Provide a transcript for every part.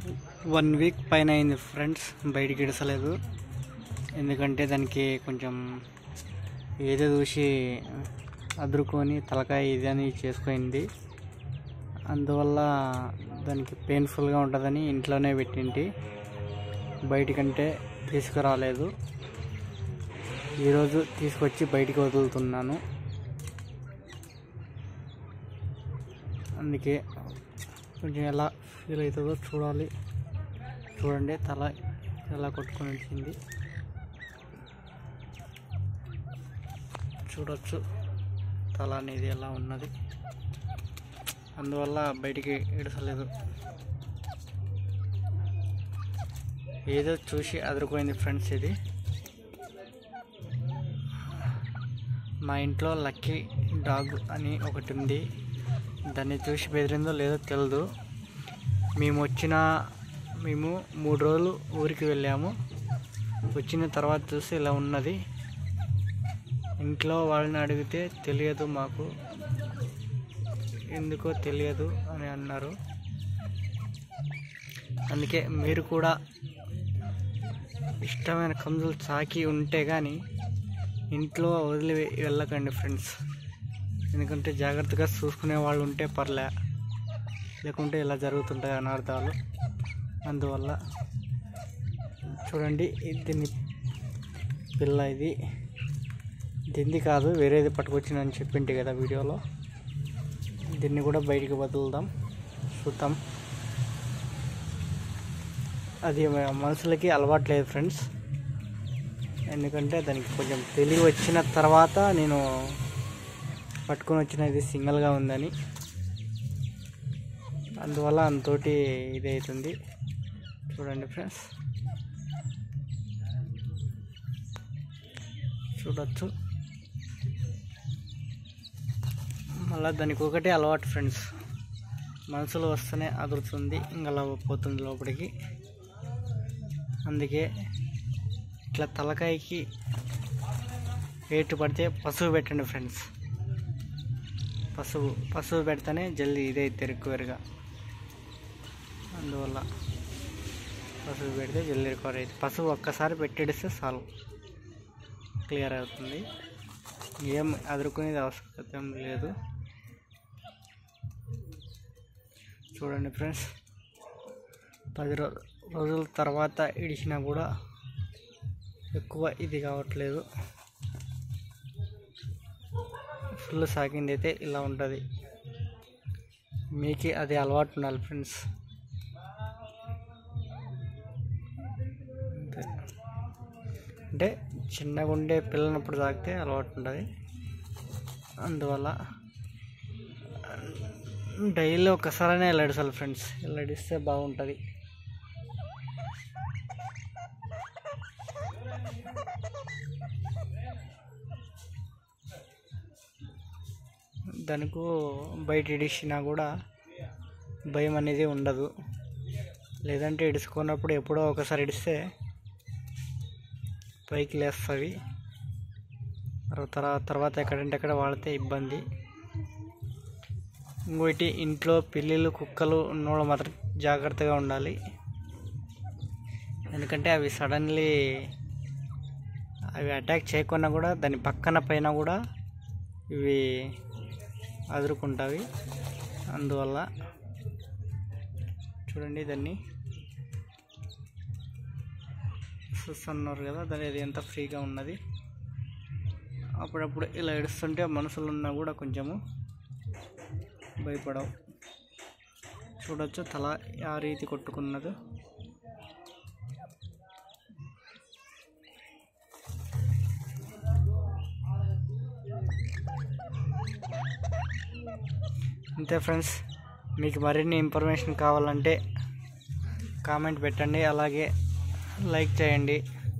one week పైన అయింది friends బయటికి ఇడసలేదు ఎందుకంటే దానికి కొంచెం ఏదో చూసి అదురుకొని తలకాయ ఇది అని చేసుకుంది అందువల్ల దానికి పెయిన్ఫుల్గా ఉంటుందని ఇంట్లోనే పెట్టింటి బయటికంటే తీసుకురాలేదు ఈరోజు తీసుకొచ్చి బయటికి వదులుతున్నాను అందుకే కొంచెం ఎలా ఫీల్ అవుతుందో చూడాలి చూడండి తల ఎలా కొట్టుకొని వచ్చింది చూడొచ్చు తల అనేది ఎలా ఉన్నది అందువల్ల బయటికి ఇడసలేదు ఏదో చూసి అదిరిపోయింది ఫ్రెండ్స్ ఇది మా ఇంట్లో లక్కీ డాగ్ అని ఒకటి ఉంది దాన్ని చూసి బెదిరిందో లేదో తెలియదు మేము వచ్చిన మేము మూడు రోజులు ఊరికి వెళ్ళాము వచ్చిన తర్వాత చూసి ఇలా ఉన్నది ఇంట్లో వాళ్ళని అడిగితే తెలియదు మాకు ఎందుకో తెలియదు అని అన్నారు అందుకే మీరు కూడా ఇష్టమైన కంజులు సాకి ఉంటే కానీ ఇంట్లో వదిలి వెళ్ళకండి ఫ్రెండ్స్ ఎందుకంటే జాగ్రత్తగా చూసుకునే వాళ్ళు ఉంటే పర్లే లేకుంటే ఇలా జరుగుతుంటాయి అనార్థాలు అందువల్ల చూడండి ఇది దీన్ని పిల్ల ఇది దీన్ని కాదు వేరేది పట్టుకొచ్చిందని చెప్పింటి కదా వీడియోలో దీన్ని కూడా బయటికి వదులుదాం చూద్దాం అది మనుషులకి అలవాట్లేదు ఫ్రెండ్స్ ఎందుకంటే దానికి కొంచెం తెలివి వచ్చిన తర్వాత నేను పట్టుకొని వచ్చిన ఇది సింగిల్గా ఉందని అందువల్ల అంతోటి ఇది అవుతుంది చూడండి ఫ్రెండ్స్ చూడొచ్చు మళ్ళీ దానికి ఒకటే అలవాటు ఫ్రెండ్స్ మనసులో వస్తేనే అదురుతుంది ఇంకా అలా పోతుంది లోపలికి అందుకే ఇట్లా తలకాయకి వేటు పడితే పసుపు పెట్టండి ఫ్రెండ్స్ పసుపు పసుపు పెడితేనే జల్దీ ఇదే రికవరీగా అందువల్ల పసుపు పెడితే జల్దీ రికవర్ అవుతుంది పసుపు ఒక్కసారి పెట్టిడిస్తే చాలు క్లియర్ అవుతుంది ఏం అదురుకునేది అవసరం లేదు చూడండి ఫ్రెండ్స్ పది రో రోజుల తర్వాత ఇడిచినా కూడా ఎక్కువ ఇది కావట్లేదు ఫుల్ సాకింది అయితే ఇలా ఉంటుంది మీకు అది అలవాటు ఉండాలి ఫ్రెండ్స్ అంతే అంటే చిన్నగా ఉండే పిల్లనప్పుడు తాగితే అలవాటు ఉంటుంది అందువల్ల డైలీ ఒక్కసారైనా వెళ్ళాడిసాలి ఫ్రెండ్స్ వెళ్ళడిస్తే బాగుంటుంది దానికి బయట ఇడిచినా కూడా భయం అనేది ఉండదు లేదంటే ఇడుచుకున్నప్పుడు ఎప్పుడో ఒకసారి ఇడిస్తే పైకి లేస్తుంది తర్వాత తర్వాత ఎక్కడంటే అక్కడ వాడితే ఇబ్బంది ఇంకోటి ఇంట్లో పిల్లిలు కుక్కలు ఉన్నోళ్ళు మాత్రం జాగ్రత్తగా ఉండాలి ఎందుకంటే అవి సడన్లీ అవి అటాక్ చేయకుండా కూడా దాని పక్కన పైన కూడా ఇవి అదురుకుంటావి అందువల్ల చూడండి దాన్ని చూస్తున్నారు కదా దాని అది ఎంత ఫ్రీగా ఉన్నది అప్పుడప్పుడు ఇలా ఏడుస్తుంటే మనసులో ఉన్నా కూడా కొంచెము భయపడవు చూడొచ్చు తల ఆ రీతి కొట్టుకున్నది అంతే ఫ్రెండ్స్ మీకు మరిన్ని ఇన్ఫర్మేషన్ కావాలంటే కామెంట్ పెట్టండి అలాగే లైక్ చేయండి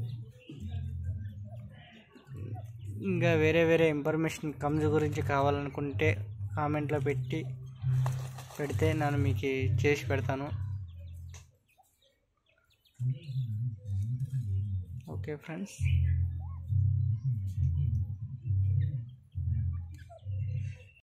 ఇంకా వేరే వేరే ఇన్ఫర్మేషన్ కమ్స్ గురించి కావాలనుకుంటే కామెంట్లో పెట్టి పెడితే నేను మీకు చేసి పెడతాను ఓకే ఫ్రెండ్స్